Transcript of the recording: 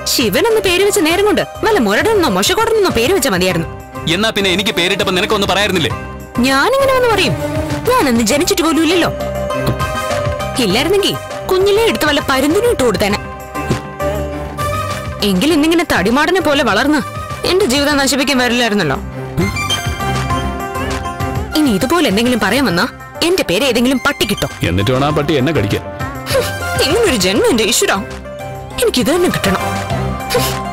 ശിവൻ എന്ന് പേര് വെച്ച നേരം കൊണ്ട് വല്ല മുരടെന്നോ മൊശക്കോടെന്നോ പേര് വെച്ച മതിയായിരുന്നു എന്നാ പിന്നെ എനിക്ക് പേരിട്ടപ്പോ നിനക്കൊന്നും പറയായിരുന്നില്ലേ ഞാനിങ്ങനെ വന്ന് പറയും ഞാനന്ന് ജനിച്ചിട്ട് പോലും ഇല്ലല്ലോ ഇല്ലായിരുന്നെങ്കി കുഞ്ഞിലെ എടുത്ത് വല്ല പരുന്തിനും ഇട്ട് കൊടുത്തേനെ എങ്കിൽ ഇന്നിങ്ങനെ തടിമാടനെ പോലെ വളർന്ന് എന്റെ ജീവിതം നശിപ്പിക്കാൻ വരില്ലായിരുന്നല്ലോ ഇനി ഇതുപോലെ എന്തെങ്കിലും പറയാൻ വന്നാ എന്റെ പേര് ഏതെങ്കിലും പട്ടി കിട്ടോ എന്നിട്ട് വേണം ആ പട്ടി എന്നെ കടിക്കാൻ ഇങ്ങനൊരു ജന്മം എന്റെ ഈശ്വര എനിക്കിത് തന്നെ കിട്ടണം